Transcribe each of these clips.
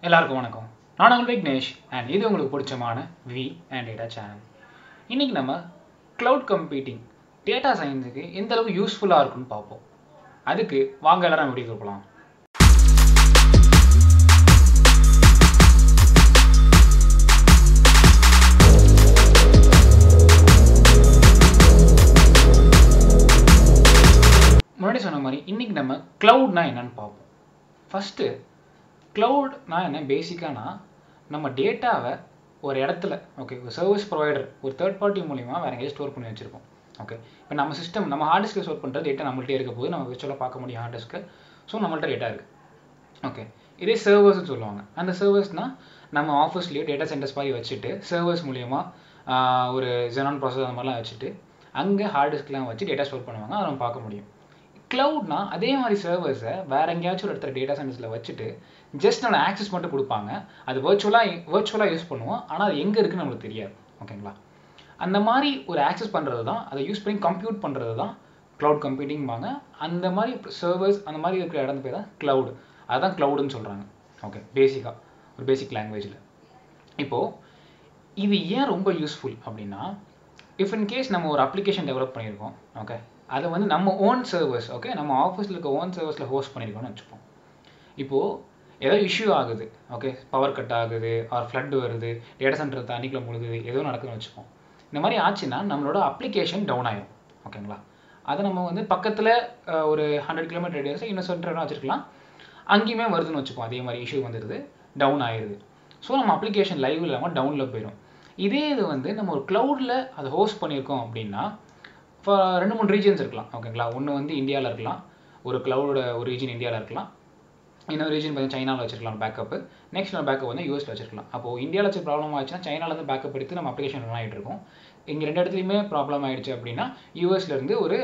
எல்லாருக்கும் வணக்கம் நான் உங்கள் விக்னேஷ் அண்ட் இது உங்களுக்கு பிடிச்சமான வி அண்ட் டேட்டா சேனல் இன்னைக்கு நம்ம க்ளவுட் கம்ப்யூட்டிங் டேட்டா சயின்ஸுக்கு எந்த அளவுக்கு யூஸ்ஃபுல்லாக இருக்குன்னு பார்ப்போம் அதுக்கு வாங்க எல்லாரும் வீடியோ போகலாம் முன்னாடி சொன்ன மாதிரி இன்னைக்கு நம்ம க்ளவுட்னா என்னன்னு பார்ப்போம் ஃபஸ்ட்டு க்ளவுட்னா என்ன பேசிக்கானா நம்ம டேட்டாவை ஒரு இடத்துல ஓகே ஒரு சர்வீஸ் ப்ரொவைடர் ஒரு தேர்ட் பார்ட்டி மூலிமா வேறு எங்கேயும் ஸ்டோர் பண்ணி வச்சுருப்போம் ஓகே இப்போ நம்ம சிஸ்டம் நம்ம ஹார்ட் டிஸ்கில் ஸ்டோர் பண்ணுற டேட்டா நம்மள்ட்டே இருக்க போது நம்ம விர்ச்சுவலாக பார்க்க முடியும் ஹார்ட் டிஸ்க்கு ஸோ நம்மள்ட்ட டேட்டா இருக்குது ஓகே இதே சர்வர்ஸ்னு சொல்லுவாங்க அந்த சர்வர்ஸ்னால் நம்ம ஆஃபீஸ்லேயே டேட்டா சென்டர்ஸ் மாதிரி வச்சுட்டு சர்வர்ஸ் மூலியமா ஆஹ், ஒரு ஜெனான் ப்ராசஸ் அந்த மாதிரிலாம் வச்சுட்டு அங்கே ஹார்ட் டிஸ்க்லாம் வச்சு டேட்டா ஸ்டோர் பண்ணுவாங்க அதை நம்ம பார்க்க முடியும் க்ளவுட்னா அதே மாதிரி சர்வர்ஸை வேற எங்கேயாச்சும் ஒரு இடத்துல டேட்டா சென்டர்ஸில் வச்சுட்டு ஜஸ்ட் நம்ம ஆக்சஸ் மட்டும் கொடுப்பாங்க அது வர்ச்சுவலாக வர்ச்சுவலாக யூஸ் பண்ணுவோம் ஆனால் அது எங்கே இருக்குன்னு நம்மளுக்கு தெரியாது ஓகேங்களா அந்த மாதிரி ஒரு ஆக்சஸ் பண்ணுறது தான் அதை யூஸ் பண்ணி கம்ப்யூட் பண்ணுறது தான் க்ளவுட் கம்ப்யூட்டிங்பாங்க அந்த மாதிரி சர்வர்ஸ் அந்த மாதிரி இருக்கிற இடம் பேர் தான் க்ளவுட் அதுதான் க்ளவுடுன்னு சொல்கிறாங்க ஓகே பேசிக்காக ஒரு பேசிக் லாங்குவேஜில் இப்போது இது ஏன் ரொம்ப யூஸ்ஃபுல் அப்படின்னா இஃப் இன் கேஸ் நம்ம ஒரு அப்ளிகேஷன் டெவலப் பண்ணியிருக்கோம் ஓகே அதை வந்து நம்ம ஓன் சர்வர்ஸ் ஓகே நம்ம ஆஃபீஸில் இருக்க ஓன் சர்வர்ஸில் ஹோஸ்ட் பண்ணியிருக்கோம்னு வச்சுப்போம் இப்போது ஏதோ இஷ்யூ ஆகுது ஓகே பவர் கட் ஆகுது ஆர் ஃப்ளட் வருது டேட்டா சென்டர் தண்ணிக்குள்ள முழுகுது ஏதோ நடக்குதுன்னு வச்சுப்போம் இந்த மாதிரி ஆச்சுன்னா நம்மளோட அப்ளிகேஷன் டவுன் ஆயிடும் ஓகேங்களா அதை நம்ம வந்து பக்கத்தில் ஒரு ஹண்ட்ரட் கிலோமீட்டர் ரேடியஸ் இன்னும் சென்டர் வச்சுருக்கலாம் அங்கேயுமே வருதுன்னு வச்சுப்போம் அதே மாதிரி இஷ்யூ வந்துடுது டவுன் ஆயிடுது ஸோ நம்ம அப்ளிகேஷன் லைவ் இல்லாமல் டவுனில் போயிடும் இதே இது வந்து நம்ம ஒரு க்ளவுடில் அதை ஹோஸ்ட் பண்ணியிருக்கோம் அப்படின்னா இப்போ ரெண்டு மூணு ரீஜன்ஸ் இருக்கலாம் ஓகேங்களா ஒன்று வந்து இந்தியாவில் இருக்கலாம் ஒரு க்ளவுடோட ஒரு ரீஜன் இந்தியாவில் இருக்கலாம் இன்னொரு ரீஜன் பார்த்தீங்கன்னா சைனாவில் வச்சிருக்கலாம் பேக்கப் நெக்ஸ்ட் நம்ம பேக்கப் வந்து யூஎஸ்ல வச்சிருக்கலாம் அப்போ இந்தியாவில் வச்சு ப்ராப்ளம் ஆச்சுன்னா சைனாலேருந்து பேக்கப் எடுத்து நம்ம அப்ளிகேஷன் ரன் ஆகிட்டு இருக்கோம் இங்கே ரெண்டு இடத்துலையுமே ப்ராப்ளம் ஆயிடுச்சு அப்படின்னா யூஎஸ்ல இருந்து ஒரு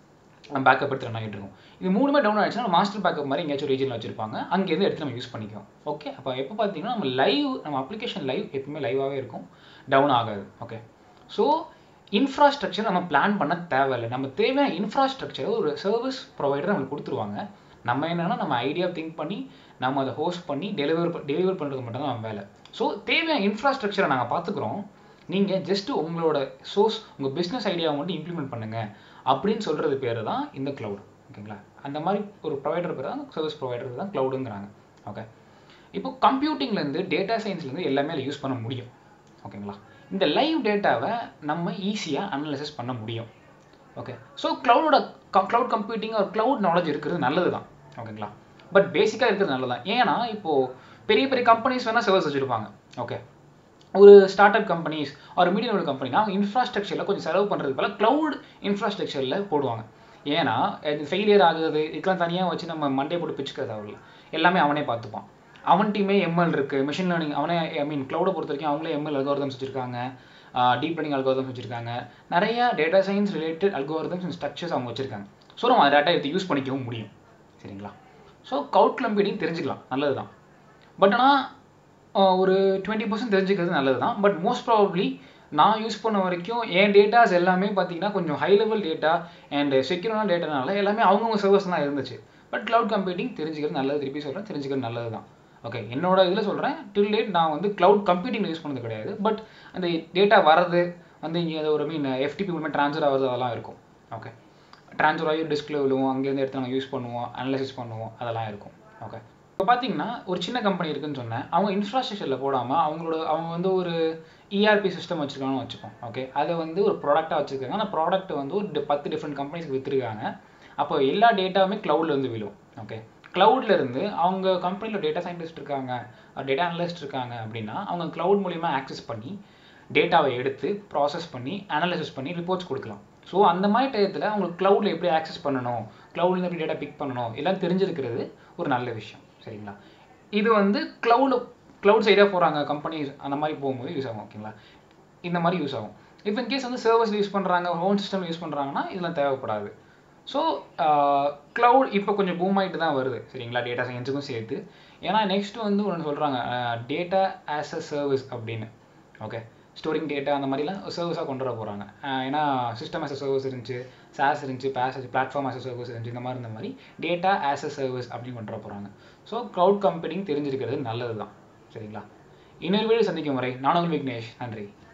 பேக்கப் எடுத்து ரன் ஆகிட்டு இருக்கும் இது மூணுமே டவுன் ஆயிடுச்சுன்னா மாஸ்டர் பேக்கப் மாதிரி எங்கேயாச்சும் ரீஜனில் வச்சிருப்பாங்க அங்கேருந்து எடுத்து நம்ம யூஸ் பண்ணிக்கிறோம் ஓகே அப்போ எப்போ பார்த்தீங்கன்னா நம்ம லைவ் நம்ம அப்ளிகேஷன் லைவ் எப்பவுமே லைவாகவே இருக்கும் டவுன் ஆகாது ஓகே ஸோ இன்ஃப்ராஸ்ட்ரக்சர் நம்ம பிளான் பண்ண தேவையில்லை நம்ம தேவையான இன்ஃப்ராஸ்ட்ரக்சரை ஒரு சர்வீஸ் ப்ரொவைடர் நம்மளுக்கு கொடுத்துருவாங்க நம்ம என்னன்னா நம்ம ஐடியா திங்க் பண்ணி நம்ம அதை ஹோஸ்ட் பண்ணி டெலிவர் டெலிவர் பண்ணுறது மட்டும் தான் நம்ம வேலை ஸோ தேவையான இன்ஃப்ராஸ்ட்ரக்சரை நாங்கள் பார்த்துக்குறோம் நீங்கள் ஜஸ்ட் உங்களோட சோர்ஸ் உங்கள் பிஸ்னஸ் ஐடியாவை மட்டும் இம்ப்ளிமெண்ட் பண்ணுங்க அப்படின்னு சொல்கிறது பேர் தான் இந்த க்ளவுட் ஓகேங்களா அந்த மாதிரி ஒரு ப்ரொவைடர் பேர் தான் சர்வீஸ் ப்ரொவைடர் தான் க்ளவுடுங்கிறாங்க ஓகே இப்போ கம்ப்யூட்டிங்லேருந்து டேட்டா சயின்ஸ்லேருந்து எல்லாமே அதில் யூஸ் பண்ண முடியும் ஓகேங்களா இந்த லைவ் டேட்டாவை நம்ம ஈஸியாக அனலைசிஸ் பண்ண முடியும் ஓகே ஸோ க்ளவுடோட க்ளவுட் கம்ப்யூட்டிங் ஒரு க்ளவுட் நாலேஜ் இருக்கிறது நல்லது தான் ஓகேங்களா பட் பேசிக்காக இருக்கிறது நல்லது தான் ஏன்னா இப்போது பெரிய பெரிய கம்பெனிஸ் வேணால் சர்வர்ஸ் வச்சுருப்பாங்க ஓகே ஒரு ஸ்டார்ட் அப் கம்பெனிஸ் ஒரு மீடியம் லெவல் கம்பெனினா அவங்க இன்ஃப்ராஸ்ட்ரக்சரில் கொஞ்சம் செலவு பண்ணுறது போல க்ளவுட் இன்ஃப்ராஸ்ட்ரக்சரில் போடுவாங்க ஏன்னா இது ஃபெயிலியர் ஆகுது இதுக்கெல்லாம் தனியாக வச்சு நம்ம மண்டே போட்டு பிச்சுக்க தேவையில்ல எல்லாமே அவனே பார்த்துப்பான் அவன் டீமே எம்எல் இருக்குது மிஷின் லேர்னிங் அவனே ஐ மீன் க்ளவுடை பொறுத்த வரைக்கும் அவங்களே எம்எல் அல்கோரிதம்ஸ் வச்சுருக்காங்க டீப் லேர்னிங் அல்கோரிதம்ஸ் வச்சுருக்காங்க நிறைய data science related algorithms and structures அவங்க வச்சுருக்காங்க ஸோ நம்ம அந்த டேட்டா எடுத்து யூஸ் பண்ணிக்கவும் முடியும் சரிங்களா ஸோ கவுட் கம்ப்யூட்டிங் தெரிஞ்சுக்கலாம் நல்லது தான் பட் ஆனால் ஒரு டுவெண்ட்டி பர்சன்ட் தெரிஞ்சுக்கிறது நல்லது தான் பட் மோஸ்ட் ப்ராபப்ளி நான் யூஸ் பண்ண வரைக்கும் என் டேட்டாஸ் எல்லாமே பார்த்தீங்கன்னா கொஞ்சம் ஹை லெவல் டேட்டா அண்ட் செக்யூரான டேட்டானால எல்லாமே அவங்கவுங்க சர்வர்ஸ் தான் இருந்துச்சு பட் க்ளவுட் கம்ப்யூட்டிங் தெரிஞ்சுக்கிறது நல்லது திருப்பி சொல்கிறேன் தெரிஞ்சுக்கிறது நல்லது தான் ஓகே என்னோட இதில் சொல்கிறேன் டில் டேட் நான் வந்து க்ளவுட் கம்ப்யூட்டிங் யூஸ் பண்ணது கிடையாது பட் அந்த டேட்டா வரது வந்து இங்கே ஒரு மீன் எஃப்டிபி மூலமாக ட்ரான்ஸ்ஃபர் ஆகுது அதெல்லாம் இருக்கும் ஓகே ட்ரான்ஸ்ஃபர் ஆகி டிஸ்கில் விழுவோம் அங்கேருந்து எடுத்து நம்ம யூஸ் பண்ணுவோம் அனலைசிஸ் பண்ணுவோம் அதெல்லாம் இருக்கும் ஓகே இப்போ பார்த்தீங்கன்னா ஒரு சின்ன கம்பெனி இருக்குன்னு சொன்னேன் அவங்க இன்ஃப்ராஸ்ட்ரக்சரில் போடாமல் அவங்களோட அவங்க வந்து ஒரு இஆர்பி சிஸ்டம் வச்சுருக்காங்கன்னு வச்சுப்போம் ஓகே அதை வந்து ஒரு ப்ராடக்டாக வச்சுருக்காங்க அந்த ப்ராடக்ட் வந்து ஒரு டி- பத்து டிஃப்ரெண்ட் கம்பெனிஸ்க்கு விற்றுருக்காங்க அப்போ எல்லா டேட்டாவுமே க்ளவுட்ல இருந்து விழும் ஓகே க்ளவுட்ல இருந்து அவங்க கம்பெனியில் டேட்டா சயின்டிஸ்ட் இருக்காங்க டேட்டா அனலிஸ்ட் இருக்காங்க அப்படின்னா அவங்க க்ளவுட் மூலிமா ஆக்சஸ் பண்ணி டேட்டாவை எடுத்து ப்ராசஸ் பண்ணி அனலைசிஸ் பண்ணி ரிப்போர்ட்ஸ் கொடுக்கலாம் ஸோ அந்த மாதிரி டயத்தில் அவங்களுக்கு க்ளவுடில் எப்படி ஆக்சஸ் பண்ணணும் க்ளவுட்ல எப்படி டேட்டா பிக் பண்ணணும் எல்லாம் தெரிஞ்சிருக்கிறது ஒரு நல்ல விஷயம் சரிங்களா இது வந்து க்ளவுடு க்ளவுட் சைடாக போகிறாங்க கம்பெனிஸ் அந்த மாதிரி போகும்போது யூஸ் ஆகும் ஓகேங்களா இந்த மாதிரி யூஸ் ஆகும் இப்போ இன் கேஸ் வந்து சர்வர்ஸ் யூஸ் பண்ணுறாங்க ஹோம் சிஸ்டம் யூஸ் பண்ணுறாங்கன்னா இதெல்லாம் தேவைப்படாது ஸோ க்ளவுட் இப்போ கொஞ்சம் பூம் ஆகிட்டு தான் வருது சரிங்களா டேட்டா சயின்ஸுக்கும் சேர்த்து ஏன்னா நெக்ஸ்ட் வந்து ஒன்று சொல்கிறாங்க டேட்டா ஆஸ் அ சர்வீஸ் அப்படின்னு ஓகே ஸ்டோரிங் டேட்டா அந்த மாதிரிலாம் சர்வீஸாக கொண்டு வர போகிறாங்க ஏன்னா சிஸ்டம் ஆஸ் அ சர்வீஸ் இருந்துச்சு சாஸ் இருந்துச்சு PaaS platform as a service இருந்துச்சு இந்த மாதிரி இந்த மாதிரி டேட்டா ஆஸ் அ சர்வீஸ் அப்படின்னு கொண்டு வர போகிறாங்க ஸோ க்ளவுட் கம்ப்யூட்டிங் தெரிஞ்சிருக்கிறது நல்லது தான் சரிங்களா இன்னொரு வீடியோ சந்திக்கும் வரை நான் உங்கள் விக்னேஷ் நன்றி